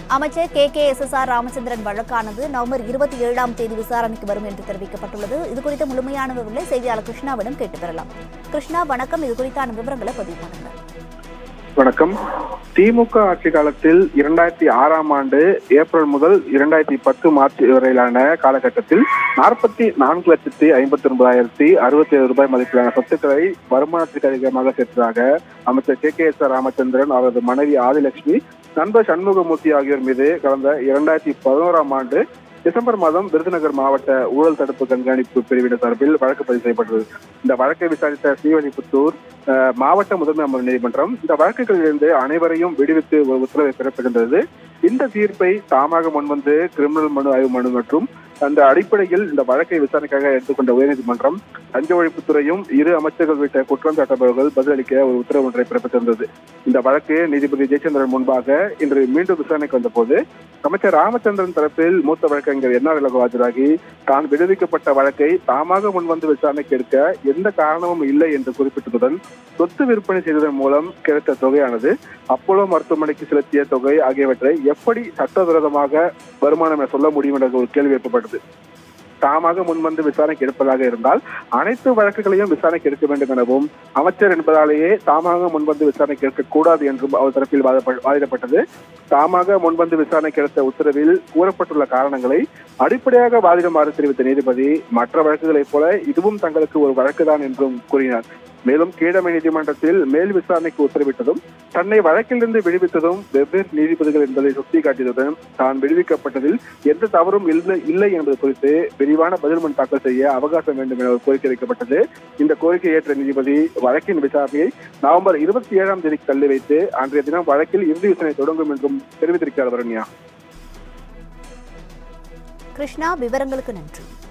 அமைச்சர் K K S S R Ramachandran வழக்கானது November இருபத்தி ஏழாம் தேதி விசாரணைக்கு வரும் என்று தெரிவிக்கப்பட்டுள்ளது இது குறித்த முழுமையான விவரங்களை செய்தியாளர் கிருஷ்ணாவிடம் கேட்டு பெறலாம் கிருஷ்ணா வணக்கம் இது குறித்தான விவரங்களை பதிவு பண்ணுங்க வணக்கம் திமுக ஆட்சி காலத்தில் இரண்டாயிரத்தி ஆறாம் ஆண்டு ஏப்ரல் முதல் இரண்டாயிரத்தி பத்து மார்ச் வரையிலான காலகட்டத்தில் நாற்பத்தி நான்கு லட்சத்தி ஐம்பத்தி ஒன்பதாயிரத்தி அறுபத்தி ஏழு ரூபாய் மதிப்பிலான சொத்துக்களை வருமானத்திற்கு அதிகமாக சேர்த்ததாக அமைச்சர் K K S R Ramachandran அவரது மனைவி ஆதிலட்சுமி நண்பர் சண்முகமூர்த்தி ஆகியோர் மீது கடந்த இரண்டாயிரத்தி பதினோராம் ஆண்டு டிசம்பர் மாதம் விருதுநகர் மாவட்ட ஊழல் தடுப்பு கண்காணிப்பு பிரிவினர் சார்பில் வழக்கு பதிவு செய்யப்பட்டது இந்த வழக்கை விசாரித்த ஸ்ரீவல்லிபுத்தூர் அஹ், மாவட்ட முதன்மை அமர்வு நீதிமன்றம் இந்த வழக்குகளிலிருந்து அனைவரையும் விடுவித்து ஒரு உத்தரவை பிறப்பிக்கின்றது இந்த தீர்ப்பை தாமாக முன்வந்து கிரிமினல் மனு ஆய்வு மனு மற்றும் அந்த அடிப்படையில் இந்த வழக்கை விசாரணைக்காக எடுத்துக்கொண்ட உயர்நீதிமன்றம் லஞ்ச ஒழிப்புத்துறையும் இரு அமைச்சர்கள் விட்ட குற்றம் சாட்டப்பவர்கள் பதிலளிக்க ஒரு உத்தரவு ஒன்றை பிறப்பித்திருந்தது இந்த வழக்கு நீதிபதி ஜெயச்சந்திரன் முன்பாக இன்று மீண்டும் விசாரணைக்கு வந்தபோது அமைச்சர் ராமச்சந்திரன் தரப்பில் மூத்த வழக்கறிஞர் என்ஆர் இலகு ஆஜராகி தான் விடுவிக்கப்பட்ட வழக்கை தாமாக முன்வந்து விசாரணைக்கு எடுக்க எந்த காரணமும் இல்லை என்று குறிப்பிட்டதுடன் சொத்து விற்பனை செய்ததன் மூலம் கிடைத்த தொகையானது அப்போலோ மருத்துவமனைக்கு செலுத்திய தொகை ஆகியவற்றை எப்படி சட்டவிரோதமாக வருமானம் என சொல்ல முடியும் என்ற ஒரு கேள்வி எழுப்பப்பட்டது தாமாக முன்வந்து விசாரணைக்கு எடுப்பதாக இருந்தால் அனைத்து வழக்குகளையும் விசாரணைக்கு எடுக்க வேண்டும் எனவும் அமைச்சர் என்பதாலேயே தாமாக முன்வந்து விசாரணைக்கு எடுக்கக்கூடாது என்றும் அவர் தரப்பில் வாதப்ப- வாதிடப்பட்டது தாமாக முன்வந்து விசாரணைக்கு எடுத்த உத்தரவில் கூறப்பட்டுள்ள காரணங்களை அடிப்படையாக வாதிடுமாறு தெரிவித்த நீதிபதி மற்ற வழக்குகளைப் போல இதுவும் தங்களுக்கு ஒரு வழக்குதான் என்றும் கூறினார் மேலும் கீழமை நீதிமன்றத்தில் மேல் விசாரணைக்கு உத்தரவிட்டதும் தன்னை வழக்கிலிருந்து விடுவித்ததும் வெவ்வேறு நீதிபதிகள் என்பதை சுட்டிக்காட்டியதுடன் தான் விடுவிக்கப்பட்டதில் எந்த தவறும் இல்லை இல்லை என்பது குறித்து விரிவான பதில் மனு தாக்கல் செய்ய அவகாசம் வேண்டும் என ஒரு கோரிக்கை வைக்கப்பட்டது இந்த கோரிக்கை ஏற்ற நீதிபதி வழக்கின் விசாரணையை நவம்பர் இருபத்தி ஏழாம் தேதிக்கு தள்ளி வைத்து அன்றைய தினம் வழக்கில் இறுதி விசாரணை தொடங்கும் என்றும் தெரிவித்திருக்கிறார் வருண்யா கிருஷ்ணா விவரங்களுக்கு நன்றி